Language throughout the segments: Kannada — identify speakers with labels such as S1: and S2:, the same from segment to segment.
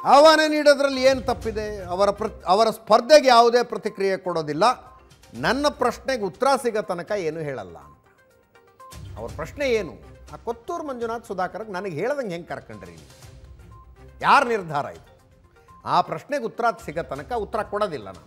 S1: ಆಹ್ವಾನ ನೀಡೋದ್ರಲ್ಲಿ ಏನು ತಪ್ಪಿದೆ ಅವರ ಪ್ರ ಅವರ ಸ್ಪರ್ಧೆಗೆ ಯಾವುದೇ ಪ್ರತಿಕ್ರಿಯೆ ಕೊಡೋದಿಲ್ಲ ನನ್ನ ಪ್ರಶ್ನೆಗೆ ಉತ್ತರ ಸಿಗೋ ತನಕ ಏನು ಹೇಳಲ್ಲ ಅಂತ ಅವ್ರ ಪ್ರಶ್ನೆ ಏನು ಆ ಕೊತ್ತೂರು ಮಂಜುನಾಥ್ ಸುಧಾಕರ್ಗೆ ನನಗೆ ಹೇಳ್ದಂಗೆ ಹೆಂಗೆ ಕರ್ಕೊಂಡ್ರಿ ನೀವು ಯಾರ ನಿರ್ಧಾರ ಇದು ಆ ಪ್ರಶ್ನೆಗೆ ಉತ್ತರ ಸಿಗೋ ತನಕ ಉತ್ತರ ಕೊಡೋದಿಲ್ಲ ನಾನು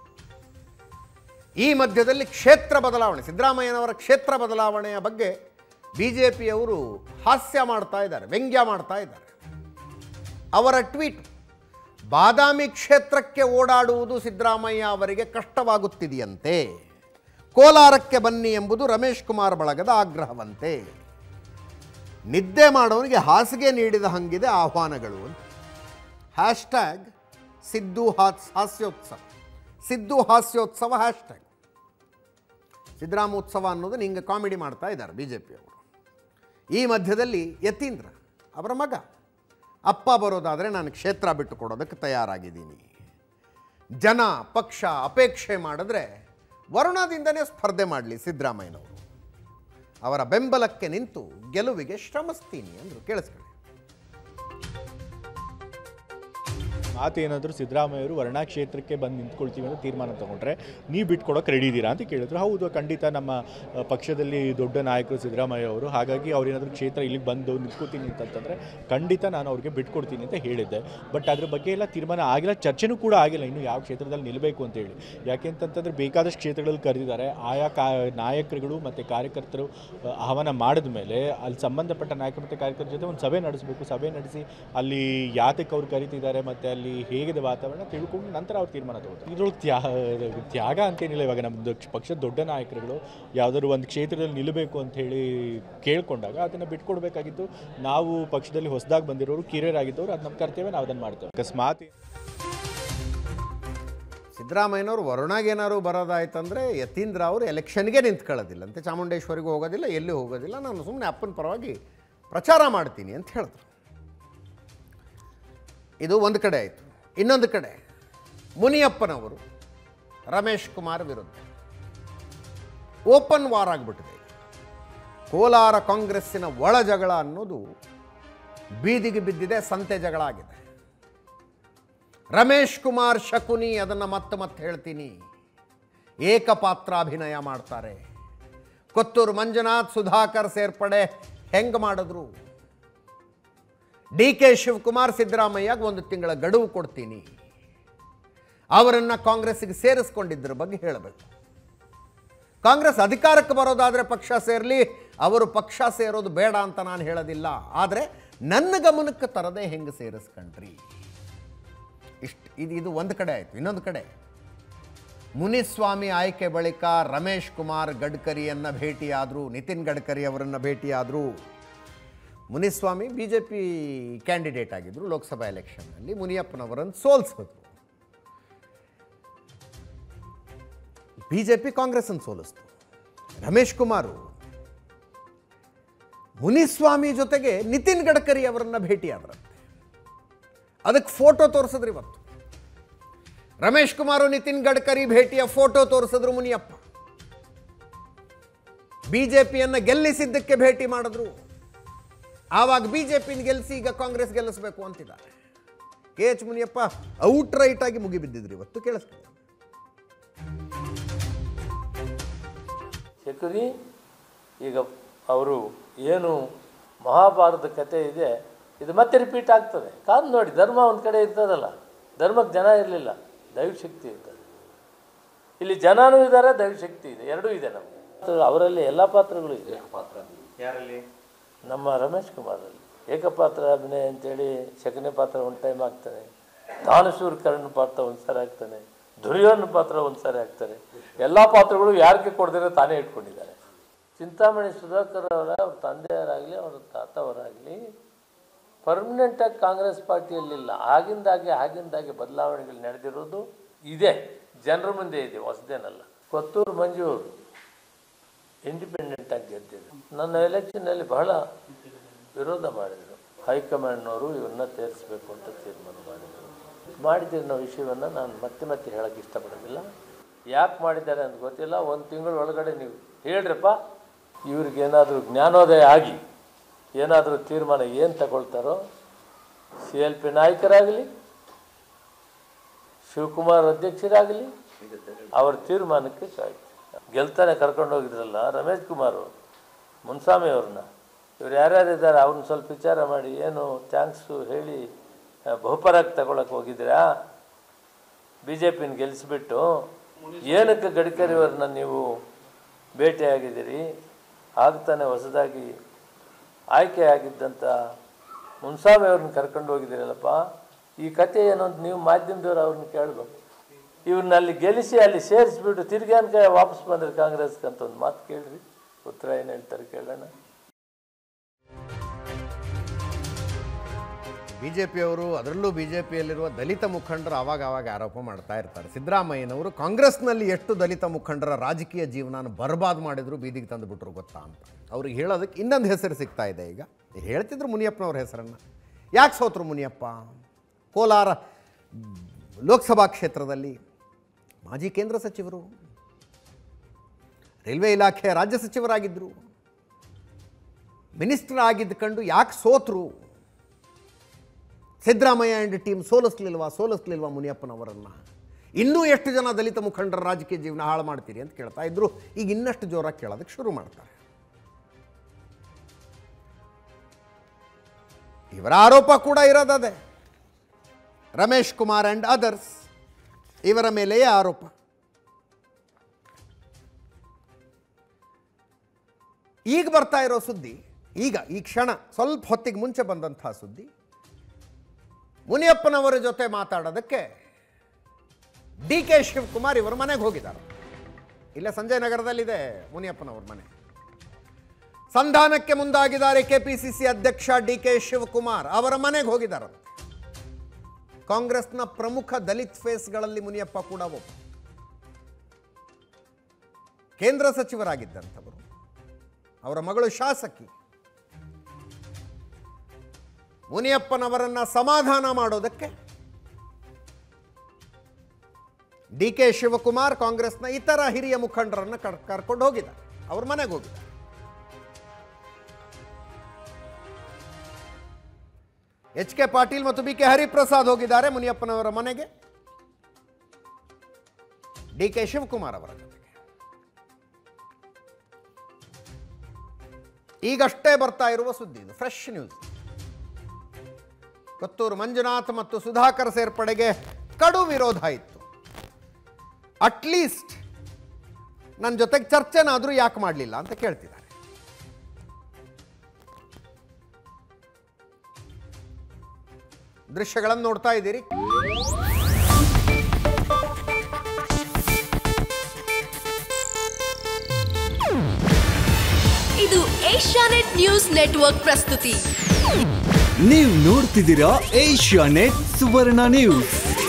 S1: ಈ ಮಧ್ಯದಲ್ಲಿ ಕ್ಷೇತ್ರ ಬದಲಾವಣೆ ಸಿದ್ದರಾಮಯ್ಯನವರ ಕ್ಷೇತ್ರ ಬದಲಾವಣೆಯ ಬಗ್ಗೆ ಬಿ ಜೆ ಪಿಯವರು ಹಾಸ್ಯ ಮಾಡ್ತಾ ಇದ್ದಾರೆ ವ್ಯಂಗ್ಯ ಮಾಡ್ತಾ ಇದ್ದಾರೆ ಅವರ ಟ್ವೀಟ್ ಬಾದಾಮಿ ಕ್ಷೇತ್ರಕ್ಕೆ ಓಡಾಡುವುದು ಸಿದ್ದರಾಮಯ್ಯ ಅವರಿಗೆ ಕಷ್ಟವಾಗುತ್ತಿದೆಯಂತೆ ಕೋಲಾರಕ್ಕೆ ಬನ್ನಿ ಎಂಬುದು ರಮೇಶ್ ಕುಮಾರ್ ಬಳಗದ ಆಗ್ರಹವಂತೆ ನಿದ್ದೆ ಮಾಡೋನಿಗೆ ಹಾಸಿಗೆ ನೀಡಿದ ಹಂಗಿದೆ ಆಹ್ವಾನಗಳು ಅಂತ ಹ್ಯಾಶ್ಟ್ಯಾಗ್ ಸಿದ್ದು ಹಾಸ್ ಹಾಸ್ಯೋತ್ಸವ ಸಿದ್ದು ಹಾಸ್ಯೋತ್ಸವ ಹ್ಯಾಶ್ಟ್ಯಾಗ್ ಸಿದ್ದರಾಮೋತ್ಸವ ಅನ್ನೋದು ಹಿಂಗೆ ಕಾಮಿಡಿ ಮಾಡ್ತಾ ಇದ್ದಾರೆ ಬಿ ಜೆ ಪಿಯವರು ಈ ಮಧ್ಯದಲ್ಲಿ ಯತೀಂದ್ರ ಅವರ ಮಗ ಅಪ್ಪ ಬರೋದಾದರೆ ನಾನು ಕ್ಷೇತ್ರ ಬಿಟ್ಟು ಕೊಡೋದಕ್ಕೆ ತಯಾರಾಗಿದ್ದೀನಿ ಜನ ಪಕ್ಷ ಅಪೇಕ್ಷೆ ಮಾಡಿದ್ರೆ ವರುಣದಿಂದನೇ ಸ್ಪರ್ಧೆ ಮಾಡಲಿ ಸಿದ್ದರಾಮಯ್ಯನವರು ಅವರ ಬೆಂಬಲಕ್ಕೆ ನಿಂತು ಗೆಲುವಿಗೆ ಶ್ರಮಿಸ್ತೀನಿ ಅಂದರು ಕೇಳಿಸ್ಕೊಳ್ಳಿ
S2: ಮಾತೇನಾದರೂ ಸಿದ್ದರಾಮಯ್ಯವರು ವರ್ಣಾ ಕ್ಷೇತ್ರಕ್ಕೆ ಬಂದು ನಿಂತ್ಕೊಳ್ತೀವಿ ಅಂತ ತೀರ್ಮಾನ ತಗೊಂಡ್ರೆ ನೀವು ಬಿಟ್ಕೊಡೋಕೆ ರೆಡಿ ಇದ್ದೀರಾ ಅಂತ ಕೇಳಿದ್ರು ಹೌದು ಖಂಡಿತ ನಮ್ಮ ಆ, ಪಕ್ಷದಲ್ಲಿ ದೊಡ್ಡ ನಾಯಕರು ಸಿದ್ದರಾಮಯ್ಯ ಅವರು ಹಾಗಾಗಿ ಅವ್ರೇನಾದರೂ ಕ್ಷೇತ್ರ ಇಲ್ಲಿಗೆ ಬಂದು ನಿಂತ್ಕೋತೀನಿ ಅಂತಂತಂದರೆ ಖಂಡಿತ ನಾನು ಅವ್ರಿಗೆ ಬಿಟ್ಕೊಡ್ತೀನಿ ಅಂತ ಹೇಳಿದ್ದೆ ಬಟ್ ಅದ್ರ ಬಗ್ಗೆ ಎಲ್ಲ ತೀರ್ಮಾನ ಆಗಿಲ್ಲ ಚರ್ಚೆನೂ ಕೂಡ ಆಗಿಲ್ಲ ಇನ್ನು ಯಾವ ಕ್ಷೇತ್ರದಲ್ಲಿ ನಿಲ್ಲಬೇಕು ಅಂತೇಳಿ ಯಾಕೆಂತಂತಂದರೆ ಬೇಕಾದಷ್ಟು ಕ್ಷೇತ್ರಗಳಲ್ಲಿ ಕರೆದಿದ್ದಾರೆ ಆಯಾ ಕಾ ನಾಯಕರುಗಳು ಮತ್ತು ಕಾರ್ಯಕರ್ತರು ಆ, ಆಹ್ವಾನ ಮಾಡಿದ ಮೇಲೆ ಅಲ್ಲಿ ಸಂಬಂಧಪಟ್ಟ ನಾಯಕರು ಮತ್ತು ಕಾರ್ಯಕರ್ತರ ಜೊತೆ ಒಂದು ಸಭೆ ನಡೆಸಬೇಕು ಸಭೆ ನಡೆಸಿ ಅಲ್ಲಿ ಯಾತಕ್ಕೆ ಅವ್ರು ಕರಿತಿದ್ದಾರೆ ಮತ್ತು ಅಲ್ಲಿ ಹೇಗಿದೆ ವಾತಾವರಣ ತಿಳ್ಕೊಂಡು ನಂತರ ಅವ್ರು ತೀರ್ಮಾನ ತಗೋತಾರೆ ಇದ್ರೊಳಗೆ ತ್ಯಾ ತ್ಯಾಗ ಅಂತೇನಿಲ್ಲ ಇವಾಗ ನಮ್ಮ ದೊಡ್ಡ- ಪಕ್ಷದ ದೊಡ್ಡ ನಾಯಕರುಗಳು ಯಾವುದಾದ್ರು ಒಂದು ಕ್ಷೇತ್ರದಲ್ಲಿ ನಿಲ್ಲಬೇಕು ಅಂತ ಹೇಳಿ ಕೇಳ್ಕೊಂಡಾಗ ಅದನ್ನು ಬಿಟ್ಕೊಡ್ಬೇಕಾಗಿತ್ತು ನಾವು ಪಕ್ಷದಲ್ಲಿ ಹೊಸದಾಗಿ ಬಂದಿರೋರು ಕಿರಿಯರಾಗಿದ್ದವರು ಅದು ನಮ್ಮ ಕರ್ತವ್ಯ ನಾವು ಅದನ್ನು ಮಾಡ್ತೇವೆ ಅಕಸ್ಮಾತ್
S1: ಸಿದ್ದರಾಮಯ್ಯನವರು ವರುಣಾಗೇನಾದ್ರು ಬರೋದಾಯ್ತಂದರೆ ಯತೀಂದ್ರ ಅವರು ಎಲೆಕ್ಷನ್ಗೆ ನಿಂತ್ಕೊಳ್ಳೋದಿಲ್ಲ ಅಂತೆ ಚಾಮುಂಡೇಶ್ವರಿಗೆ ಹೋಗೋದಿಲ್ಲ ಎಲ್ಲಿ ಹೋಗೋದಿಲ್ಲ ನಾನು ಸುಮ್ಮನೆ ಅಪ್ಪನ ಪರವಾಗಿ ಪ್ರಚಾರ ಮಾಡ್ತೀನಿ ಅಂತ ಹೇಳಿದ್ರು ಇದು ಒಂದು ಕಡೆ ಆಯಿತು ಇನ್ನೊಂದು ಕಡೆ ಮುನಿಯಪ್ಪನವರು ರಮೇಶ್ ಕುಮಾರ್ ವಿರುದ್ಧ ಓಪನ್ ವಾರ್ ಆಗಿಬಿಟ್ಟಿದೆ ಕೋಲಾರ ಕಾಂಗ್ರೆಸ್ಸಿನ ಒಳ ಜಗಳ ಅನ್ನೋದು ಬೀದಿಗೆ ಬಿದ್ದಿದೆ ಸಂತೆ ಜಗಳ ಆಗಿದೆ ರಮೇಶ್ ಕುಮಾರ್ ಶಕುನಿ ಅದನ್ನು ಮತ್ತೆ ಮತ್ತೆ ಹೇಳ್ತೀನಿ ಏಕಪಾತ್ರಾಭಿನಯ ಮಾಡ್ತಾರೆ ಕೊತ್ತೂರು ಮಂಜುನಾಥ್ ಸುಧಾಕರ್ ಸೇರ್ಪಡೆ ಹೆಂಗೆ ಮಾಡಿದ್ರು ಡಿ ಕೆ ಶಿವಕುಮಾರ್ ಸಿದ್ದರಾಮಯ್ಯಗೆ ಒಂದು ತಿಂಗಳ ಗಡುವು ಕೊಡ್ತೀನಿ ಅವರನ್ನು ಕಾಂಗ್ರೆಸ್ಸಿಗೆ ಸೇರಿಸ್ಕೊಂಡಿದ್ದರ ಬಗ್ಗೆ ಹೇಳಬೇಕು ಕಾಂಗ್ರೆಸ್ ಅಧಿಕಾರಕ್ಕೆ ಬರೋದಾದರೆ ಪಕ್ಷ ಸೇರಲಿ ಅವರು ಪಕ್ಷ ಸೇರೋದು ಬೇಡ ಅಂತ ನಾನು ಹೇಳೋದಿಲ್ಲ ಆದರೆ ನನ್ನ ಗಮನಕ್ಕೆ ತರದೇ ಹೆಂಗೆ ಸೇರಿಸ್ಕೊಂಡ್ರಿ ಇಷ್ಟು ಇದು ಇದು ಒಂದು ಕಡೆ ಆಯಿತು ಇನ್ನೊಂದು ಕಡೆ ಮುನಿಸ್ವಾಮಿ ಆಯ್ಕೆ ಬಳಿಕ ರಮೇಶ್ ಕುಮಾರ್ ಗಡ್ಕರಿಯನ್ನು ಭೇಟಿಯಾದರು ನಿತಿನ್ ಗಡ್ಕರಿ ಅವರನ್ನು ಭೇಟಿಯಾದರು Muniswamy B J P candidate ಆಗಿದ್ದರು ಲೋಕಸಭಾ ಎಲೆಕ್ಷನ್ನಲ್ಲಿ ಮುನಿಯಪ್ಪನವರನ್ನು ಸೋಲಿಸಿದ್ರು ಬಿ ಜೆ ಪಿ ಕಾಂಗ್ರೆಸ್ಸನ್ನು ಸೋಲಿಸ್ತು ರಮೇಶ್ ಕುಮಾರು ಮುನಿಸ್ವಾಮಿ ಜೊತೆಗೆ ನಿತಿನ್ ಗಡ್ಕರಿ ಅವರನ್ನು ಭೇಟಿಯಾದ್ರಂತೆ ಅದಕ್ಕೆ ಫೋಟೋ ತೋರಿಸಿದ್ರು ಇವತ್ತು ರಮೇಶ್ ಕುಮಾರು ನಿತಿನ್ ಗಡ್ಕರಿ ಭೇಟಿಯ ಫೋಟೋ ತೋರಿಸಿದ್ರು ಮುನಿಯಪ್ಪ ಬಿಜೆಪಿಯನ್ನು ಗೆಲ್ಲಿಸಿದ್ದಕ್ಕೆ ಭೇಟಿ ಮಾಡಿದ್ರು ಆವಾಗ ಬಿಜೆಪಿನ ಗೆಲ್ಲಿಸಿ ಈಗ ಕಾಂಗ್ರೆಸ್ ಗೆಲ್ಲಿಸಬೇಕು ಅಂತಿದ್ದಾರೆ K H Muniyappa out right ಆಗಿ ಮುಗಿಬಿದ್ದಿದ್ರು ಇವತ್ತು ಕೇಳಿಸ್ಕೊಳ್ಳಿ
S3: ಶಕುನಿ ಈಗ ಅವರು ಏನು ಮಹಾಭಾರತ ಕಥೆ ಇದೆ ಇದು ಮತ್ತೆ ರಿಪೀಟ್ ಆಗ್ತದೆ ಕಾದು ನೋಡಿ ಧರ್ಮ ಒಂದು ಕಡೆ ಇರ್ತದಲ್ಲ ಧರ್ಮಕ್ಕೆ ಜನ ಇರಲಿಲ್ಲ ದೈವಶಕ್ತಿ ಇರ್ತದೆ ಇಲ್ಲಿ ಜನನೂ ಇದ್ದಾರೆ ದೈವಶಕ್ತಿ ಇದೆ ಎರಡೂ ಇದೆ ನಮಗೆ ಅವರಲ್ಲಿ ಎಲ್ಲ ಪಾತ್ರಗಳು ಇದೆ
S4: ಯಾರಲ್ಲಿ
S3: ನಮ್ಮ ರಮೇಶ್ ಕುಮಾರಲ್ಲಿ ಏಕಪಾತ್ರ ಅಭಿನಯ ಅಂತೇಳಿ ಶಕನೆ ಪಾತ್ರ ಒಂದು ಟೈಮ್ ಆಗ್ತಾನೆ ದಾನಶೂರ್ ಕರ್ಣ ಪಾತ್ರ ಒಂದು ಸಾರಿ ಆಗ್ತಾನೆ ದುರ್ಯೋಧನ ಪಾತ್ರ ಒಂದು ಸಾರಿ ಆಗ್ತಾರೆ ಎಲ್ಲ ಪಾತ್ರಗಳು ಯಾರಿಗೆ ಕೊಡದಿರೋ ತಾನೇ ಇಟ್ಕೊಂಡಿದ್ದಾರೆ ಚಿಂತಾಮಣಿ ಸುಧಾಕರ್ ಅವರ ಅವ್ರ ತಂದೆಯವರಾಗಲಿ ಅವ್ರ ತಾತವರಾಗಲಿ ಪರ್ಮನೆಂಟಾಗಿ ಕಾಂಗ್ರೆಸ್ ಪಾರ್ಟಿಯಲ್ಲಿಲ್ಲ ಆಗಿಂದಾಗೆ ಆಗಿಂದಾಗೆ ಬದಲಾವಣೆಗಳು ನಡೆದಿರೋದು ಇದೆ ಜನರ ಮುಂದೆ ಇದೆ ಹೊಸದೇನಲ್ಲ ಕೊತ್ತೂರು ಮಂಜು ಇಂಡಿಪೆಂಡೆಂಟ್ ಆಗಿ ಗೆದ್ದಿದ್ರು ನನ್ನ ಎಲೆಕ್ಷನ್ನಲ್ಲಿ ಬಹಳ ವಿರೋಧ ಮಾಡಿದರು ಹೈಕಮಾಂಡ್ನವರು ಇವನ್ನ ತೇರಿಸ್ಬೇಕು ಅಂತ ತೀರ್ಮಾನ ಮಾಡಿದರು ಮಾಡಿದಿರೋ ವಿಷಯವನ್ನು ನಾನು ಮತ್ತೆ ಮತ್ತೆ ಹೇಳೋಕ್ಕೆ ಇಷ್ಟಪಡೋದಿಲ್ಲ ಯಾಕೆ ಮಾಡಿದ್ದಾರೆ ಅಂತ ಗೊತ್ತಿಲ್ಲ ಒಂದು ತಿಂಗಳ ಒಳಗಡೆ ನೀವು ಹೇಳ್ರಪ್ಪ ಇವ್ರಿಗೇನಾದರೂ ಜ್ಞಾನೋದಯ ಆಗಿ ಏನಾದರೂ ತೀರ್ಮಾನ ಏನು ತಗೊಳ್ತಾರೋ ಸಿ ಎಲ್ ಪಿ ನಾಯಕರಾಗಲಿ ಶಿವಕುಮಾರ್ ಅಧ್ಯಕ್ಷರಾಗಲಿ ಅವರ ತೀರ್ಮಾನಕ್ಕೆ ಕಾಯ್ತು ಗೆಲ್ತಾನೆ ಕರ್ಕೊಂಡು ಹೋಗಿದ್ರಲ್ಲ ರಮೇಶ್ ಕುಮಾರ್ ಮುನ್ಸ್ವಾಮಿ ಅವ್ರನ್ನ ಇವ್ರು ಯಾರ್ಯಾರಿದ್ದಾರೆ ಅವ್ರನ್ನ ಸ್ವಲ್ಪ ವಿಚಾರ ಮಾಡಿ ಏನು ಥ್ಯಾಂಕ್ಸು ಹೇಳಿ ಆ, ಬಹುಪರಾಗ್ ತಗೊಳಕ್ಕೆ ಹೋಗಿದ್ದೀರಾ ಬಿ ಜೆ ಪಿನ ಗೆಲ್ಲಿಸ್ಬಿಟ್ಟು ಏನಕ್ಕೆ ಗಡ್ಕರಿ ಅವ್ರನ್ನ ನೀವು ಭೇಟಿಯಾಗಿದ್ದೀರಿ ಆಗ್ತಾನೆ ಹೊಸದಾಗಿ ಆಯ್ಕೆ ಆಗಿದ್ದಂಥ ಮುನ್ಸ್ವಾಮಿ ಅವ್ರನ್ನ ಕರ್ಕೊಂಡು ಹೋಗಿದ್ದೀರಲ್ಲಪ್ಪ ಈ ಕತೆ ಏನು ಅಂತ ನೀವು ಮಾಧ್ಯಮದವ್ರು ಅವ್ರನ್ನ ಕೇಳಬೇಕು ಇವ್ರನ್ನ ಅಲ್ಲಿ ಗೆಲ್ಲಿಸಿ ಅಲ್ಲಿ ಸೇರಿಸ್ಬಿಟ್ಟು ತಿರ್ಗಿ ಅನ್ಕ ವಾಪಸ್ ಬಂದ್ರೆ ಕಾಂಗ್ರೆಸ್ಗೆ ಅಂತ ಒಂದು ಮಾತು ಕೇಳ್ರಿ ಉತ್ತರ ಏನು ಹೇಳ್ತಾರೆ ಕೇಳೋಣ
S1: ಬಿ ಜೆ ಪಿಯವರು ಅದರಲ್ಲೂ ಬಿ ಜೆ ಪಿಯಲ್ಲಿರುವ ದಲಿತ ಮುಖಂಡರು ಆವಾಗ ಆವಾಗ ಆರೋಪ ಮಾಡ್ತಾ ಇರ್ತಾರೆ ಸಿದ್ದರಾಮಯ್ಯನವರು ಕಾಂಗ್ರೆಸ್ನಲ್ಲಿ ಎಷ್ಟು ದಲಿತ ಮುಖಂಡರ ರಾಜಕೀಯ ಜೀವನ ಬರ್ಬಾದ್ ಮಾಡಿದ್ರು ಬೀದಿಗೆ ತಂದುಬಿಟ್ರು ಗೊತ್ತಾ ಅಂತ ಅವ್ರಿಗೆ ಹೇಳೋದಕ್ಕೆ ಇನ್ನೊಂದು ಹೆಸರು ಸಿಗ್ತಾ ಇದೆ ಈಗ ಹೇಳ್ತಿದ್ರು ಮುನಿಯಪ್ಪನವ್ರ ಹೆಸರನ್ನು ಯಾಕೆ ಸೋತರು ಮುನಿಯಪ್ಪ ಕೋಲಾರ ಮ್, ಲೋಕಸಭಾ ಕ್ಷೇತ್ರದಲ್ಲಿ ಮಾಜಿ ಕೇಂದ್ರ ಸಚಿವರು ರೈಲ್ವೆ ಇಲಾಖೆಯ ರಾಜ್ಯ ಸಚಿವರಾಗಿದ್ದರು ಮಿನಿಸ್ಟರ್ ಆಗಿದ್ದು ಕಂಡು ಯಾಕೆ ಸೋತರು ಸಿದ್ದರಾಮಯ್ಯ ಆ್ಯಂಡ್ ಟೀಮ್ ಸೋಲಿಸ್ಲಿಲ್ವಾ ಸೋಲಿಸ್ಲಿಲ್ವಾ ಮುನಿಯಪ್ಪನವರನ್ನು ಇನ್ನೂ ಎಷ್ಟು ಜನ ದಲಿತ ಮುಖಂಡರ ರಾಜಕೀಯ ಜೀವನ ಹಾಳು ಮಾಡ್ತೀರಿ ಅಂತ ಕೇಳ್ತಾ ಇದ್ರು ಈಗ ಇನ್ನಷ್ಟು ಜೋರಾಗಿ ಕೇಳೋದಕ್ಕೆ ಶುರು ಮಾಡ್ತಾರೆ ಇವರ ಆರೋಪ ಕೂಡ ಇರೋದದೆ ರಮೇಶ್ ಕುಮಾರ್ ಆ್ಯಂಡ್ ಅದರ್ಸ್ ಇವರ ಮೇಲೆಯೇ ಆರೋಪ ಈಗ ಬರ್ತಾ ಇರೋ ಸುದ್ದಿ ಈಗ ಈ ಕ್ಷಣ ಸ್ವಲ್ಪ ಹೊತ್ತಿಗೆ ಮುಂಚೆ ಬಂದಂಥ ಸುದ್ದಿ ಮುನಿಯಪ್ಪನವರ ಜೊತೆ ಮಾತಾಡೋದಕ್ಕೆ ಡಿ ಕೆ ಶಿವಕುಮಾರ್ ಇವರ ಮನೆಗೆ ಹೋಗಿದ್ದಾರೆ ಇಲ್ಲೇ ಸಂಜಯ್ ನಗರದಲ್ಲಿದೆ ಮುನಿಯಪ್ಪನವ್ರ ಮನೆ ಸಂಧಾನಕ್ಕೆ ಮುಂದಾಗಿದ್ದಾರೆ ಕೆಪಿಸಿಸಿ ಅಧ್ಯಕ್ಷ ಡಿ ಕೆ ಶಿವಕುಮಾರ್ ಅವರ ಮನೆಗೆ ಹೋಗಿದ್ದಾರೆ ಕಾಂಗ್ರೆಸ್ನ ಪ್ರಮುಖ ದಲಿತ್ ಫೇಸ್ಗಳಲ್ಲಿ ಮುನಿಯಪ್ಪ ಕೂಡ ಒಬ್ಬ ಕೇಂದ್ರ ಸಚಿವರಾಗಿದ್ದಂಥವರು ಅವರ ಮಗಳು ಶಾಸಕಿ ಮುನಿಯಪ್ಪನವರನ್ನ ಸಮಾಧಾನ ಮಾಡೋದಕ್ಕೆ ಡಿ ಕೆ ಶಿವಕುಮಾರ್ ಕಾಂಗ್ರೆಸ್ನ ಇತರ ಹಿರಿಯ ಮುಖಂಡರನ್ನ ಕರ್ ಕರ್ಕೊಂಡು ಹೋಗಿದ್ದ ಅವ್ರ ಮನೆಗೆ ಹೋಗಿದ್ದ ಎಚ್ ಕೆ ಪಾಟೀಲ್ ಮತ್ತು ಬಿ ಕೆ ಹರಿಪ್ರಸಾದ್ ಹೋಗಿದ್ದಾರೆ ಮುನಿಯಪ್ಪನವರ ಮನೆಗೆ ಡಿ ಕೆ ಶಿವಕುಮಾರ್ ಅವರ ಜೊತೆಗೆ ಈಗಷ್ಟೇ ಬರ್ತಾ ಇರುವ ಸುದ್ದಿ ಇದು ಫ್ರೆಶ್ ನ್ಯೂಸ್ ಕೊತ್ತೂರು ಮಂಜುನಾಥ್ ಮತ್ತು ಸುಧಾಕರ್ ಸೇರ್ಪಡೆಗೆ ಕಡು ವಿರೋಧ ಇತ್ತು ಅಟ್ಲೀಸ್ಟ್ ನನ್ನ ಜೊತೆಗೆ ಚರ್ಚೆನಾದರೂ ಯಾಕೆ ಮಾಡಲಿಲ್ಲ ಅಂತ ಕೇಳ್ತಿದ್ದಾರೆ ದೃಶ್ಯಗಳನ್ನು ನೋಡ್ತಾ ಇದ್ದೀರಿ
S4: ಇದು ಏಷ್ಯಾನೆಟ್ ನ್ಯೂಸ್ ನೆಟ್ವರ್ಕ್ ಪ್ರಸ್ತುತಿ
S5: ನೀವು ನೋಡ್ತಿದ್ದೀರಾ ಏಷ್ಯಾ ನೆಟ್ ಸುವರ್ಣ ನ್ಯೂಸ್